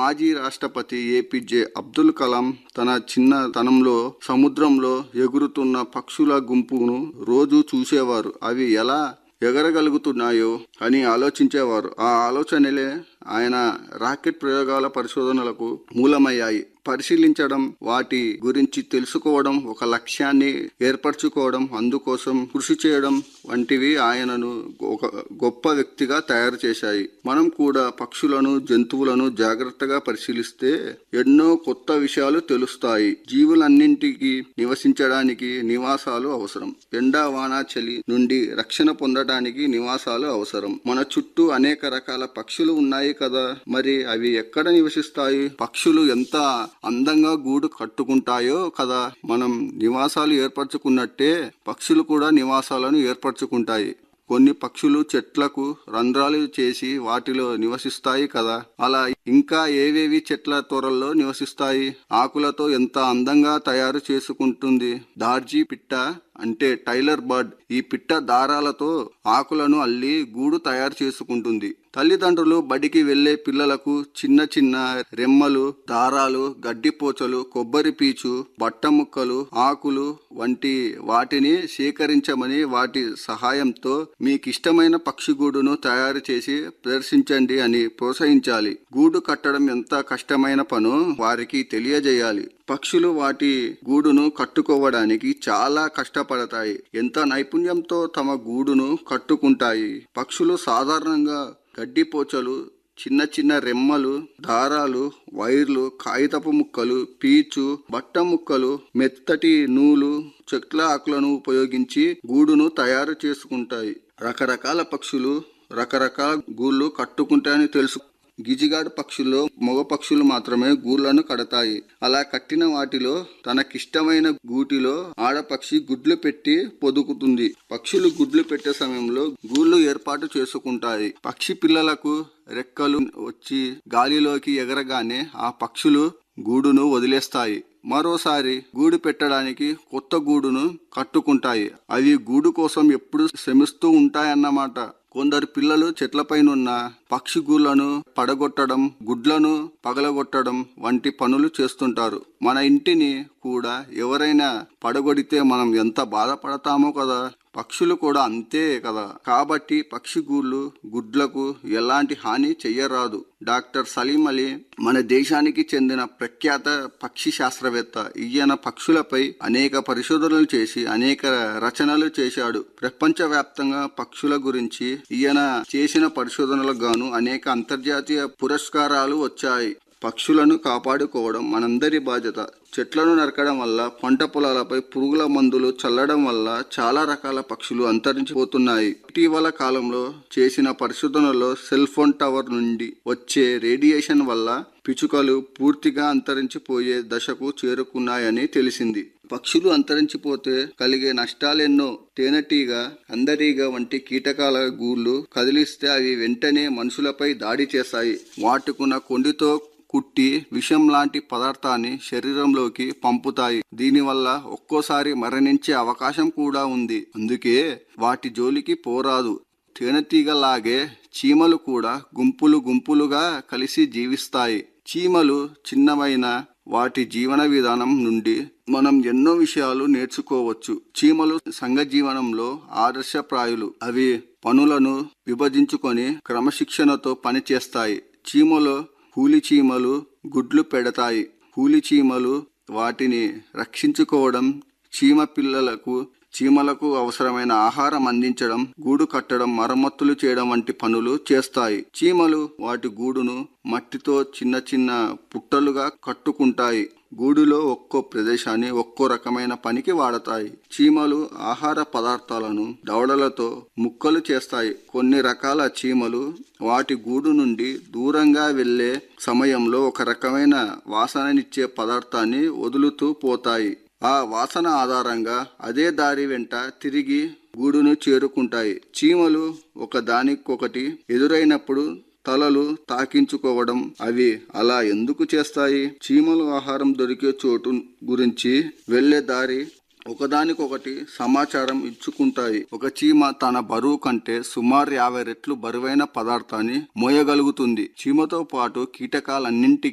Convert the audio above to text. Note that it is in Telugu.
మాజీ రాష్ట్రపతి ఏపీజే అబ్దుల్ కలాం తన చిన్నతనంలో సముద్రంలో ఎగురుతున్న పక్షుల గుంపును రోజు చూసేవారు అవి ఎలా ఎగరగలుగుతున్నాయో అని ఆలోచించేవారు ఆ ఆలోచనలే ఆయన రాకెట్ ప్రయోగాల పరిశోధనలకు మూలమయ్యాయి పరిశీలించడం వాటి గురించి తెలుసుకోవడం ఒక లక్ష్యాన్ని ఏర్పరచుకోవడం అందుకోసం కృషి చేయడం వంటివి ఆయనను ఒక గొప్ప వ్యక్తిగా తయారు చేశాయి మనం కూడా పక్షులను జంతువులను జాగ్రత్తగా పరిశీలిస్తే ఎన్నో కొత్త విషయాలు తెలుస్తాయి జీవులన్నింటికి నివసించడానికి నివాసాలు అవసరం ఎండా వాన చలి నుండి రక్షణ పొందడానికి నివాసాలు అవసరం మన చుట్టూ అనేక రకాల పక్షులు ఉన్నాయి కదా మరి అవి ఎక్కడ నివసిస్తాయి పక్షులు ఎంత అందంగా గూడు కట్టుకుంటాయో కదా మనం నివాసాలు ఏర్పరచుకున్నట్టే పక్షులు కూడా నివాసాలను ఏర్పరచుకుంటాయి కొన్ని పక్షులు చెట్లకు రంధ్రాలు చేసి వాటిలో నివసిస్తాయి కదా అలా ఇంకా ఏవేవి చెట్ల తొరల్లో నివసిస్తాయి ఆకులతో ఎంత అందంగా తయారు చేసుకుంటుంది దార్జీ పిట్ట అంటే టైలర్ బర్డ్ ఈ పిట్ట దారాలతో ఆకులను అల్లి గూడు తయారు చేసుకుంటుంది తల్లిదండ్రులు బడికి వెళ్లే పిల్లలకు చిన్న చిన్న రెమ్మలు దారాలు గడ్డిపోచలు కొబ్బరి పీచు బట్ట ముక్కలు ఆకులు వంటి వాటిని సేకరించమని వాటి సహాయంతో మీకిష్టమైన పక్షి గూడును తయారు చేసి ప్రదర్శించండి అని ప్రోత్సహించాలి గూడు కట్టడం ఎంత కష్టమైన పనో వారికి తెలియజేయాలి పక్షులు వాటి గూడును కట్టుకోవడానికి చాలా కష్టపడతాయి ఎంత నైపుణ్యంతో తమ గూడును కట్టుకుంటాయి పక్షులు సాధారణంగా గడ్డిపోచలు చిన్న చిన్న రెమ్మలు దారాలు వైర్లు కాగితపు ముక్కలు పీచు బట్ట ముక్కలు మెత్తటి నూలు చెట్ల ఆకులను ఉపయోగించి గూడును తయారు చేసుకుంటాయి రకరకాల పక్షులు రకరకాల గూళ్ళు కట్టుకుంటాయని తెలుసు గిజిగాడు పక్షుల్లో మగ పక్షులు మాత్రమే గూళ్ళను కడతాయి అలా కట్టిన వాటిలో తనకిష్టమైన గూటిలో ఆడపక్షి గుడ్లు పెట్టి పొదుకుతుంది పక్షులు గుడ్లు పెట్టే సమయంలో గూళ్ళు ఏర్పాటు చేసుకుంటాయి పక్షి పిల్లలకు రెక్కలు వచ్చి గాలిలోకి ఎగరగానే ఆ పక్షులు గూడును వదిలేస్తాయి మరోసారి గూడు పెట్టడానికి కొత్త గూడును కట్టుకుంటాయి అవి గూడు కోసం ఎప్పుడు శ్రమిస్తూ ఉంటాయన్నమాట కొందరు పిల్లలు చెట్లపైనున్న పక్షి గూళ్ళను పడగొట్టడం గుడ్లను పగలగొట్టడం వంటి పనులు చేస్తుంటారు మన ఇంటిని కూడా ఎవరైనా పడగొడితే మనం ఎంత బాధపడతామో కదా పక్షులు కూడా అంతే కదా కాబట్టి పక్షి గూళ్ళు గుడ్లకు ఎలాంటి హాని చెయ్యరాదు డాక్టర్ సలీం అలీ మన దేశానికి చెందిన ప్రఖ్యాత పక్షి శాస్త్రవేత్త ఈయన పక్షులపై అనేక పరిశోధనలు చేసి అనేక రచనలు చేశాడు ప్రపంచవ్యాప్తంగా పక్షుల గురించి ఈయన చేసిన పరిశోధనలకు గాను అనేక అంతర్జాతీయ పురస్కారాలు వచ్చాయి పక్షులను కాపాడుకోవడం మనందరి బాధ్యత చెట్లను నరకడం వల్ల పంట పొలాలపై పురుగుల మందులు చల్లడం వల్ల చాలా రకాల పక్షులు అంతరించిపోతున్నాయి ఇటీవల కాలంలో చేసిన పరిశోధనలో సెల్ ఫోన్ టవర్ నుండి వచ్చే రేడియేషన్ వల్ల పిచుకలు పూర్తిగా అంతరించిపోయే దశకు చేరుకున్నాయని తెలిసింది పక్షులు అంతరించిపోతే కలిగే నష్టాలెన్నో తేనెటీగ అందరీగ వంటి కీటకాల గూళ్ళు కదిలిస్తే అవి వెంటనే మనుషులపై దాడి చేస్తాయి వాటికున్న కొండితో కుట్టి విషం లాంటి పదార్థాన్ని శరీరంలోకి పంపుతాయి దీనివల్ల ఒక్కోసారి మరణించే అవకాశం కూడా ఉంది అందుకే వాటి జోలికి పోరాదు తేనెటీగలాగే చీమలు కూడా గుంపులు గుంపులుగా కలిసి జీవిస్తాయి చీమలు చిన్నవైన వాటి జీవన విధానం నుండి మనం ఎన్నో విషయాలు నేర్చుకోవచ్చు చీమలు సంఘ జీవనంలో ఆదర్శప్రాయులు అవి పనులను విభజించుకొని క్రమశిక్షణతో పనిచేస్తాయి చీమలో కూలి చీమలు గుడ్లు పెడతాయి కూలి చీమలు వాటిని రక్షించుకోవడం చీమ పిల్లలకు చీమలకు అవసరమైన ఆహారం అందించడం గూడు కట్టడం మరమ్మతులు చేయడం వంటి పనులు చేస్తాయి చీమలు వాటి గూడును మట్టితో చిన్న చిన్న పుట్టలుగా కట్టుకుంటాయి గూడులో ఒక్కో ప్రదేశాన్ని ఒక్కో రకమైన పనికి వాడతాయి చీమలు ఆహార పదార్థాలను దవడలతో ముక్కలు చేస్తాయి కొన్ని రకాల చీమలు వాటి గూడు నుండి దూరంగా వెళ్లే సమయంలో ఒక రకమైన వాసననిచ్చే పదార్థాన్ని వదులుతూ పోతాయి ఆ వాసన ఆధారంగా అదే దారి వెంట తిరిగి గూడును చేరుకుంటాయి చీమలు ఒక దానికొకటి ఎదురైనప్పుడు తలలు తాకించుకోవడం అవి అలా ఎందుకు చేస్తాయి చీమలు ఆహారం దొరికే చోటు గురించి వెళ్లే దారి ఒకదానికొకటి సమాచారం ఇచ్చుకుంటాయి ఒక చీమ తన బరువు కంటే సుమారు యాభై రెట్లు బరువైన పదార్థాన్ని మోయగలుగుతుంది చీమతో పాటు కీటకాలన్నింటికి